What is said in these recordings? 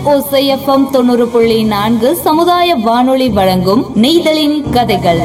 ஓசைஎஃப்எம் தொண்ணூறு புள்ளி நான்கு சமுதாய வானொலி வழங்கும் நெய்தலின் கதைகள்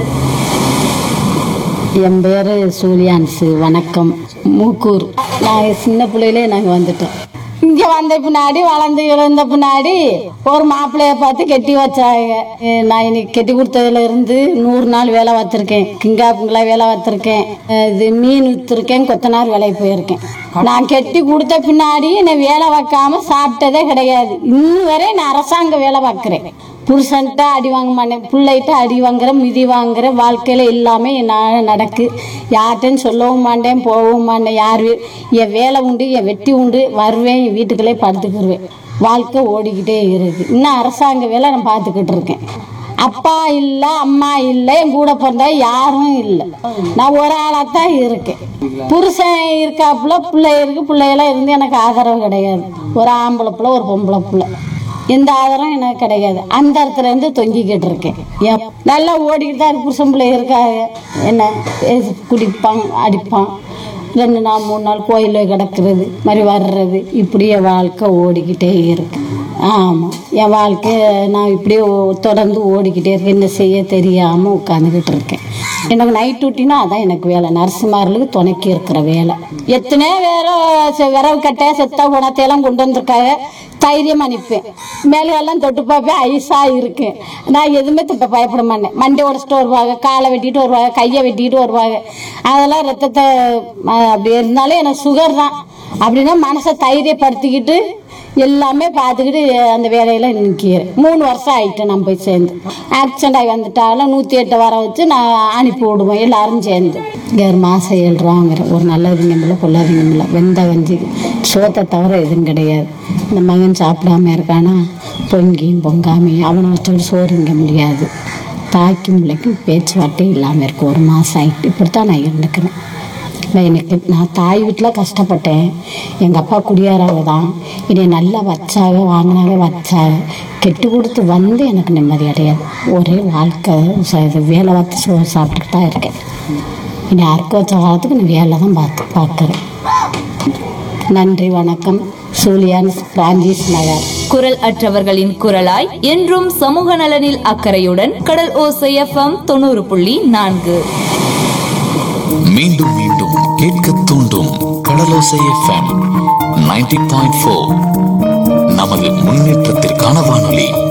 என் பேர் சூலியான்ஸு வணக்கம் மூக்கூர் நாங்கள் சின்ன பிள்ளையிலே நாங்கள் வந்துட்டோம் இங்கே வந்த பின்னாடி வளர்ந்து இழந்த பின்னாடி ஒரு மாப்பிள்ளைய பார்த்து கட்டி வச்சாங்க ஏ, நான் இன்னைக்கு கட்டி கொடுத்ததுல இருந்து நூறு நாள் வேலை பார்த்துருக்கேன் கிங்கா பிங்களா வேலை பார்த்துருக்கேன் அஹ் இது மீன் விற்றுருக்கேன் கொத்தனார் வேலைக்கு போயிருக்கேன் நான் கட்டி கொடுத்த பின்னாடி என்னை வேலை வைக்காம சாப்பிட்டதே கிடையாது இன்னும் வரை நான் அரசாங்க வேலை பார்க்குறேன் புருஷன்ட்ட அடி வாங்க மாட்டேன் பிள்ளைகிட்ட அடி வாங்குறேன் மிதி வாங்குறேன் வாழ்க்கையில் எல்லாமே நான் நடக்கு யார்கிட்டையும் சொல்லவும் மாட்டேன் போகவும் மாட்டேன் யார் வீ- என் வேலை உண்டு என் வெட்டி உண்டு வருவேன் என் வீட்டுக்குள்ளே படுத்துக்கிடுவேன் வாழ்க்கை ஓடிக்கிட்டே இருக்கு இன்னும் அரசாங்க வேலை நான் பார்த்துக்கிட்டு இருக்கேன் அப்பா இல்லை அம்மா இல்லை என் கூட பிறந்தா யாரும் இல்லை நான் ஒரு ஆளாக தான் இருக்கேன் புருஷன் இருக்காப்புல பிள்ளை இருக்கு பிள்ளையெல்லாம் இருந்து எனக்கு ஆதரவு கிடையாது ஒரு ஆம்பளை பிள்ளை ஒரு பொம்பளை பிள்ளை எந்த ஆதாரம் எனக்கு கிடையாது அந்த இடத்துல இருந்து தொங்கிக்கிட்டு இருக்கேன் எப்- நல்லா ஓடிக்கிட்டு தான் இருக்கு புருஷன் பிள்ளை இருக்காங்க என்ன ஏ- குடிப்பான் அடிப்பான் ரெண்டு நாள் மூணு நாள் கோயிலில் கிடக்கிறது மாதிரி வர்றது இப்படியே வாழ்க்கை ஓடிக்கிட்டே இருக்கு ஆமாம் என் வாழ்க்கை நான் இப்படியே ஓ- தொடர்ந்து ஓடிக்கிட்டே இருக்கேன் என்ன செய்ய தெரியாமல் உட்காந்துக்கிட்டு இருக்கேன் எனக்கு நைட் டியூட்டினா அதான் எனக்கு வேலை நரசிம்மார்களுக்கு துணைக்கி இருக்கிற வேலை எத்தனையோ வேற செ- விரவு கட்டை செத்த குணத்தையெல்லாம் கொண்டு வந்திருக்காங்க தைரியம் அனுப்பேன் மேலெல்லாம் தொட்டு பார்ப்பேன் ஐஸாக இருக்கு நான் எதுவுமே இப்போ பயப்பட மாட்டேன் மண்டை உடச்சிட்டு வருவாங்க காலை வெட்டிட்டு வருவாங்க கையை வெட்டிட்டு வருவாங்க அதெல்லாம் ரத்தத்தை அஹ், அப்படி இருந்தாலும் எனக்கு சுகர் தான் அப்படின்னா மனசை தைரியப்படுத்திக்கிட்டு எல்லாமே பார்த்துக்கிட்டு அந்த வேலையில நிற்கிறேன் மூணு வருஷம் ஆயிட்டேன் நான் போய் சேர்ந்து ஆக்சிடென்ட் ஆகி வந்துட்டாலும் நூற்றி எட்டு வர வச்சு நான் அனுப்பி விடுவேன் எல்லாரும் சேர்ந்து ஏழு மாதம் ஏழு ரூபாங்கிற ஒரு நல்லதுங்க இல்லை கொள்ளாதீங்க இல்லை வெந்த வஞ்சி சோத்தை தவிர எதுவும் கிடையாது இந்த மகன் சாப்பிடாம இருக்கானா பொங்கியும் பொங்காமையும் அவனை வச்சுக்கிட்டு சோறு திங்க முடியாது தாய்க்கும் பிள்ளைக்கும் பேச்சுவார்த்தை இல்லாமல் இருக்கு ஒரு மாதம் ஆகிட்டு இப்படித்தான் நான் இருந்துக்கிறேன் நான் எனக்கு நான் தாய் வீட்டில் கஷ்டப்பட்டேன் எங்கள் அப்பா குடியாராக தான் என்னை நல்லா வச்சாக வாங்கினாக வச்சாக கெட்டு கொடுத்து வந்து எனக்கு நிம்மதி அடையாது ஒரே வாழ்க்கை ச- இது வேலை பார்த்து சோறு சாப்பிட்டுட்டு தான் இருக்கேன் இனி அறுக்க வச்ச காலத்துக்கு நான் வேலை தான் பார்த்து பார்க்குறேன் நன்றி வணக்கம் சூலியான் பிரான்சிஸ் நகர் குரல் அற்றவர்களின் குரலாய் என்றும் சமூக நலனில் அக்கறையுடன் கடல் ஓசைஎஃப்எம் தொண்ணூறு புள்ளி நான்கு மீண்டும் மீண்டும் கேட்க தூண்டும் Kadalosai FM ninety point four நமது முன்னேற்றத்திற்கான வானொலி